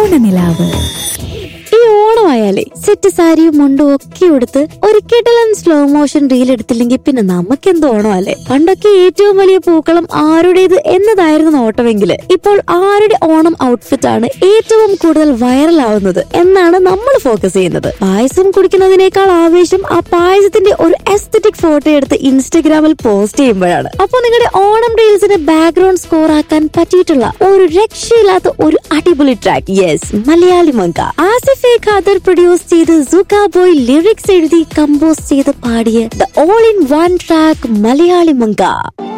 ഓണനിലാവ് ഈ ഓണമായാലേ സെറ്റ് സാരിയും മുണ്ടും ഒക്കെ എടുത്ത് ഒരു കിടലൻ സ്ലോ മോഷൻ റീൽ എടുത്തില്ലെങ്കിൽ പിന്നെ നമുക്കെന്ത് ഓണമല്ലേ പണ്ടൊക്കെ ഏറ്റവും വലിയ പൂക്കളം ആരുടേത് എന്നതായിരുന്നു ഓട്ടമെങ്കില് ഇപ്പോൾ ആരുടെ ഓണം ഔട്ട്ഫിറ്റ് ആണ് ഏറ്റവും കൂടുതൽ വൈറൽ ആവുന്നത് എന്നാണ് നമ്മൾ ഫോക്കസ് ചെയ്യുന്നത് പായസം കുടിക്കുന്നതിനേക്കാൾ ആവേശം ആ പായസത്തിന്റെ ഒരു എസ്തറ്റിക് ഫോട്ടോ എടുത്ത് ഇൻസ്റ്റഗ്രാമിൽ പോസ്റ്റ് ചെയ്യുമ്പോഴാണ് അപ്പൊ നിങ്ങളുടെ ഓണം റീൽസിന് ബാക്ക്ഗ്രൗണ്ട് സ്കോർ ആക്കാൻ പറ്റിയിട്ടുള്ള ഒരു രക്ഷയില്ലാത്ത ഒരു അടിപൊളി track yes Malayali Manka Asif A Khadar produce ചെയ്ത് സുഖ ബോയ് ലിറിക്സ് എഴുതി കമ്പോസ് ചെയ്ത് പാടിയ the all in one track Malayali മങ്ക